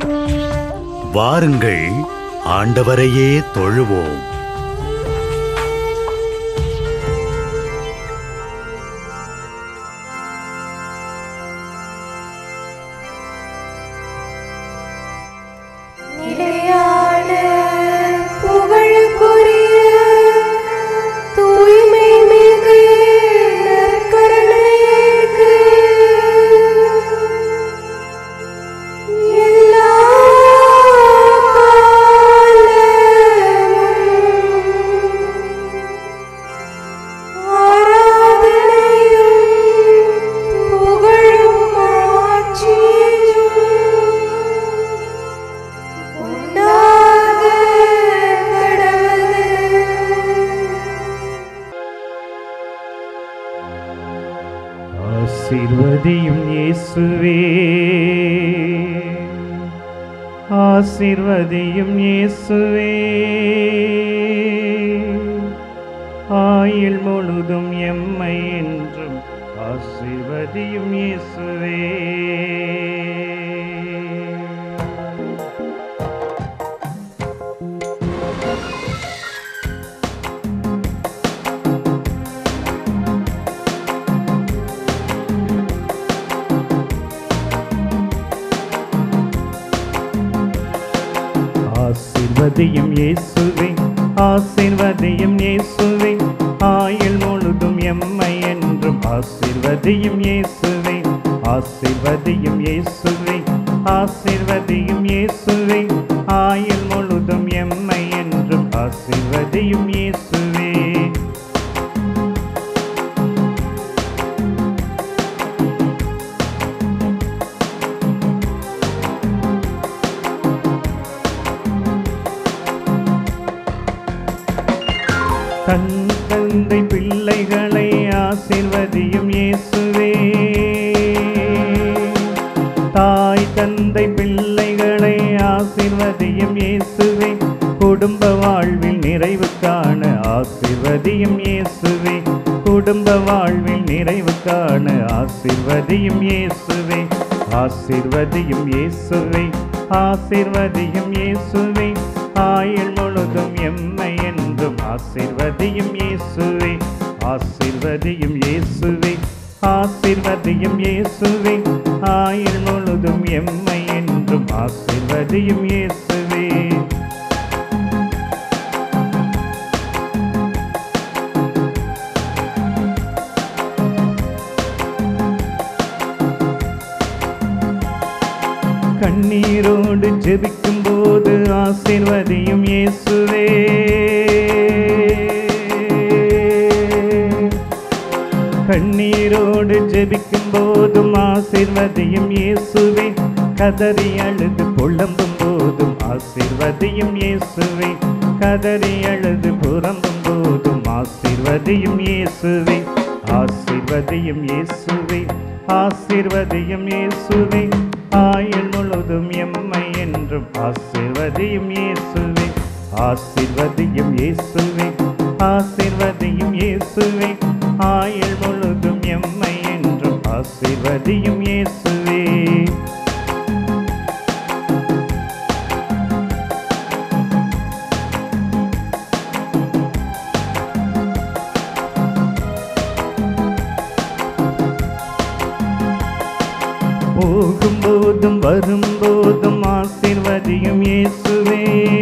வாருங்கள் ஆண்டவரையே தொழுவோம் நிலையான புகழுக்குரிய தூய்மை மிகு நற்கருணைக்கு எல்லா காலமும் ஆராதனையும் புகழும் ஆட்சியும் உண்டாக கடவுது ஆசீர்வதியும் இயேசுவே ஆசீர்வதியும் இயேசுவே ஆயுள் முழுதும் எம்மை என்றும் ஆசீர்வதியும் இயேசுவே ஆசீர்வதியும் இயேசுவே ஆசீர்வதியும் இயேசுவே ஆயுள் முழுதும் எம்மை என்றும் ஆசீர்வதியும் இயேசுவே ஆசீர்வதியும் இயேசுவே ஆசீர்வதியும் இயேசுவே ஆயுள் முழுதும் எம்மை என்றும் ஆசீர்வதியும் இயேசுவே தன் தந்தை பிள்ளைகளை ஆசீர்வதியும் இயேசுவே தாய் தந்தை பிள்ளைகளை ஆசீர்வதியும் இயேசுவே குடும்ப வாழ்வில் நிறைவு காண ஆசீர்வதியும் இயேசுவே குடும்ப வாழ்வில் நிறைவு காண ஆசீர்வதியும் இயேசுவே ஆசீர்வதியும் இயேசுவே ஆசீர்வதியும் இயேசுவே ஆயுள் முழுதும் எம்மை என்றும் ஆசீர்வதியும் இயேசுவே ஆசீர்வதியும் இயேசுவே ஆசீர்வதியும் இயேசுவே ஆயுள் முழுதும் எம்மை என்றும் ஆசீர்வதியும் இயேசுவே கண்ணீரோடு ஜெபிக்கும் போது ஆசீர்வதியும் இயேசுவே கண்ணீரோடு ஜெபிக்கும் போதும் ஆசீர்வதியும் இயேசுவே கதறி அழுது புலம்பும் போதும் ஆசீர்வதியும் இயேசுவே கதறி அழுது புலம்பும் போதும் ஆசீர்வதியும் இயேசுவே ஆசீர்வதியும் இயேசுவே ஆசீர்வதியும் இயேசுவே ஆயுள் முழுதும் எம்மை என்றும் ஆசீர்வதியும் இயேசுவே ஆசீர்வதியும் இயேசுவே ஆசீர்வதியும் இயேசுவே ஆயுள் முழுதும் எம்மை என்றும் ஆசீர்வதியும் இயேசுவே போகும்போதும் வரும்போதும் ஆசீர்வதியும் இயேசுவே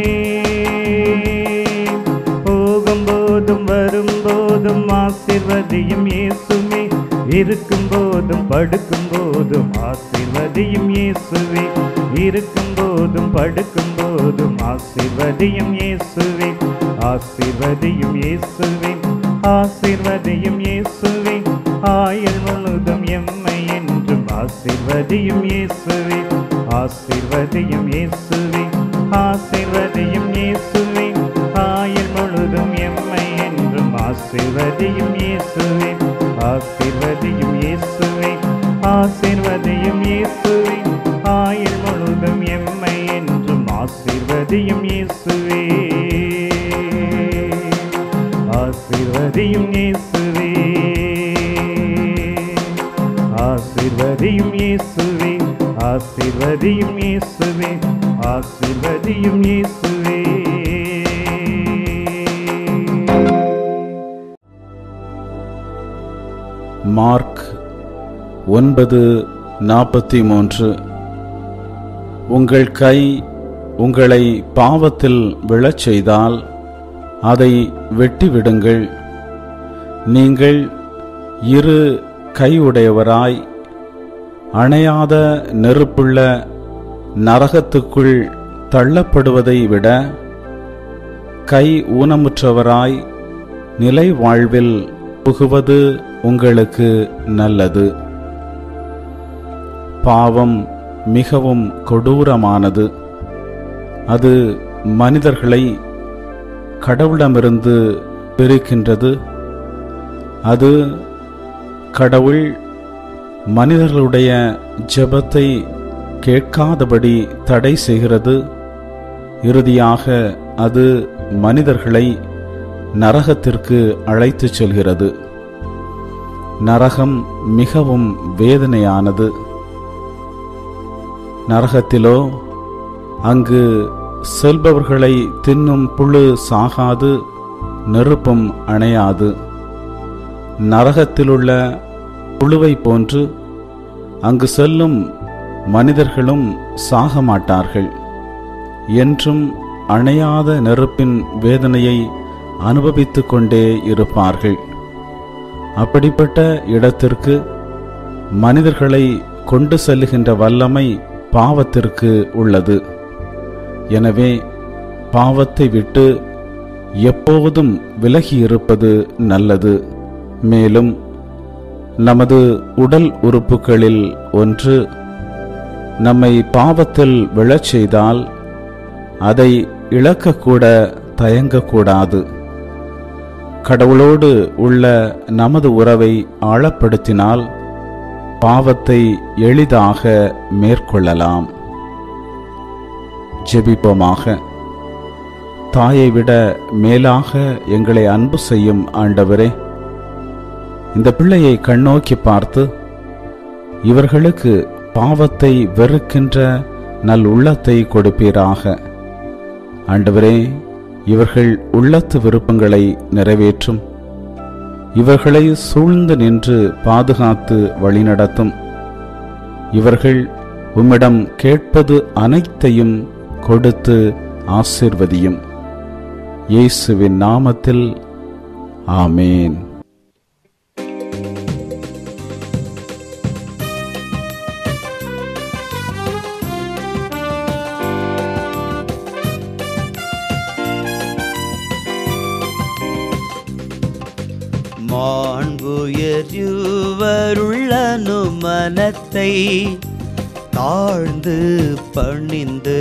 போகும்போதும் வரும்போதும் ஆசீர்வதியும் இயேசுவே இருக்கும்போதும் படுக்கும்போதும் ஆசீர்வதியும் இயேசுவே இருக்கும்போதும் படுக்கும்போதும் ஆசீர்வதியும் இயேசுவே ஆசீர்வதியும் இயேசுவே ஆசீர்வதியும் இயேசுவே ஆயுள் முழுதும் எம்மை என்றும் ஆசீர்வதியும் இயேசுவே ஆசீர்வதியும் இயேசுவே ஆசீர்வதியும் இயேசுவே ஆயுள் முழுதும் எம்மை என்றும் ஆசீர்வதியும் இயேசுவே ஆசீர்வதியும் இயேசுவே ஆசீர்வதியும் இயேசுவே ஆயுள் முழுதும் எம்மை என்றும் ஆசீர்வதியும் இயேசுவே ஆசீர்வதியும் இயேசுவே ஆசீர்வதியும் இயேசுவே ஆசீர்வதியும் ஆசிர்வதியும் இயேசுவே ஆசிர்வதியும் இயேசுவே மார்க் ஒன்பது நாற்பத்தி மூன்று உங்கள் கை உங்களை பாவத்தில் விழச் செய்தால் அதை வெட்டிவிடுங்கள் நீங்கள் இரு கையுடையவராய் அணையாத நெருப்புள்ள நரகத்துக்குள் தள்ளப்படுவதை விட கை ஊனமுற்றவராய் நிலை வாழ்வில் புகுவது உங்களுக்கு நல்லது பாவம் மிகவும் கொடூரமானது அது மனிதர்களை கடவுளமிருந்து பிரிக்கின்றது அது கடவுள் மனிதர்களுடைய ஜெபத்தை கேட்காதபடி தடை செய்கிறது இறுதியாக அது மனிதர்களை நரகத்திற்கு அழைத்துச் செல்கிறது நரகம் மிகவும் வேதனையானது நரகத்திலோ அங்கு செல்பவர்களை தின்னும் புழு சாகாது நெருப்பும் அணையாது நரகத்திலுள்ள புழுவை போன்று அங்கு செல்லும் மனிதர்களும் சாக மாட்டார்கள் என்றும் அணையாத நெருப்பின் வேதனையை அனுபவித்துக் கொண்டே இருப்பார்கள் அப்படிப்பட்ட இடத்திற்கு மனிதர்களை கொண்டு செல்லுகின்ற வல்லமை பாவத்திற்கு உள்ளது எனவே பாவத்தை விட்டு எப்போதும் விலகி இருப்பது நல்லது மேலும் நமது உடல் உறுப்புகளில் ஒன்று நம்மை பாவத்தில் விழச் செய்தால் அதை இழக்கக்கூட தயங்கக்கூடாது கடவுளோடு உள்ள நமது உறவை ஆழப்படுத்தினால் பாவத்தை எளிதாக மேற்கொள்ளலாம் ஜெபிப்போமாக தாயை விட மேலாக எங்களை அன்பு செய்யும் ஆண்டவரே இந்த பிள்ளையை கண்ணோக்கி பார்த்து இவர்களுக்கு பாவத்தை வெறுக்கின்ற நல் உள்ளத்தை கொடுப்பீராக ஆண்டவரே இவர்கள் உள்ளத்து விருப்பங்களை நிறைவேற்றும் இவர்களை சூழ்ந்து நின்று பாதுகாத்து வழிநடத்தும் இவர்கள் உம்மிடம் கேட்பது அனைத்தையும் கொடுத்து ஆசிர்வதியும் இயேசுவின் நாமத்தில் ஆமேன் மாண்புயர்வருள்ளனு மனத்தை தாழ்ந்து பணிந்து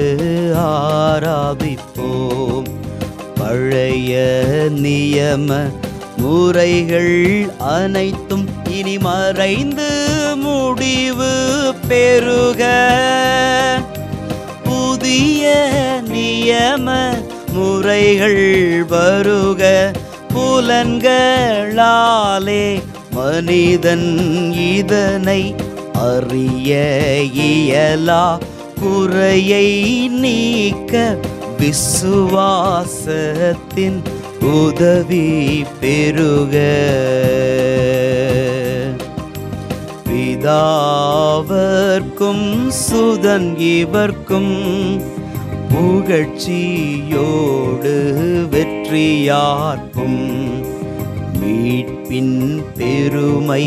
ஆராதிப்போம் பழைய நியம முறைகள் அனைத்தும் இனி மறைந்து முடிவு பெறுக புதிய நியம முறைகள் வருக புலன்களாலே மனிதன் இதனை அறிய இயலா குறையை நீக்க விசுவாசத்தின் உதவி பெறுக பிதாவர்க்கும் சுதன் இவர்க்கும் புகழ்ச்சியோடு வெற்றியார்க்கும் மீட்பின் பெருமை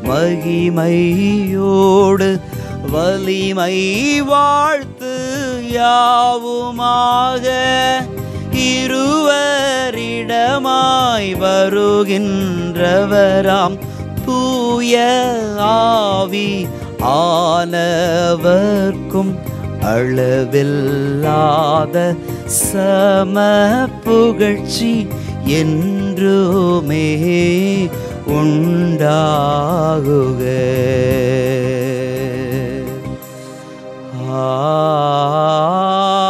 மகிமையோடு வலிமை வாழ்த்து யாவுமாக இருவரிடமாய் வருகின்றவராம் தூய ஆவி ஆனவர்க்கும் அளவில்லாத சம புகழ்ச்சி என்றுமே உண்டாகுக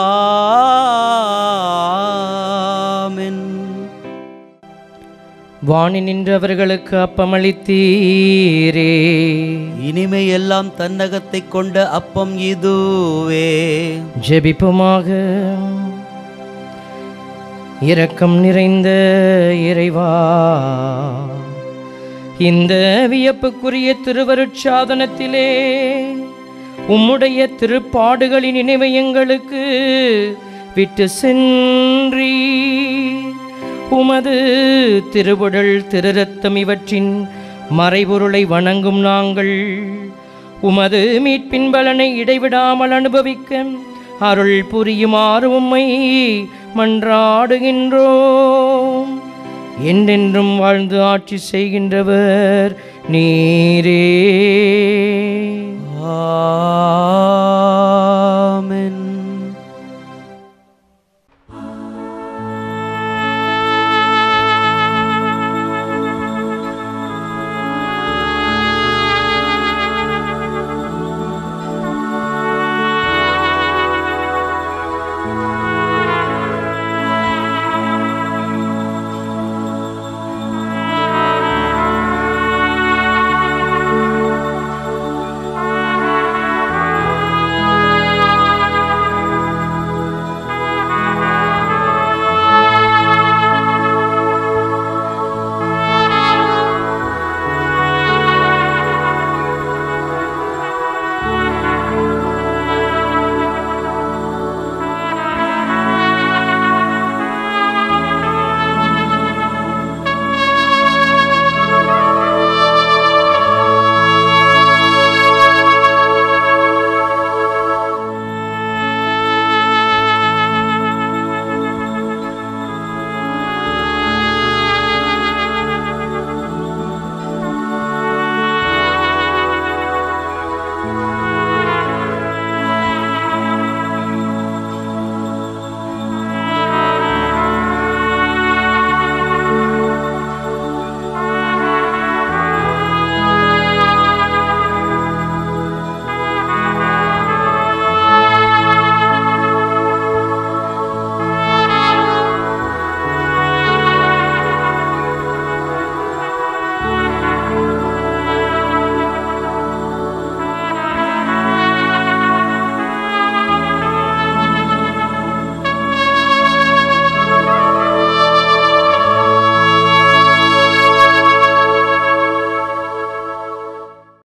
ஆமென் வாணி நின்றவர்களுக்கு அப்பமளித்தீரே இனிமை எல்லாம் தன்னகத்தை கொண்ட அப்பம் இதுவே ஜெபிப்புமாக இரக்கம் நிறைந்த இறைவா இந்த வியப்புக்குரிய திருவருட்சாதனத்திலே உம்முடைய திருப்பாடுகளின் நினைவை எங்களுக்கு விட்டு சென்றி உமது திருவுடல் திருரத்தம் இவற்றின் மறைபொருளை வணங்கும் நாங்கள் உமது மீட்பின் பலனை இடைவிடாமல் அனுபவிக்க அருள் புரியுமாறு உம்மை மன்றாடுகின்றோம் என்றென்றும் வாழ்ந்து ஆட்சி செய்கின்றவர் நீரே ஆ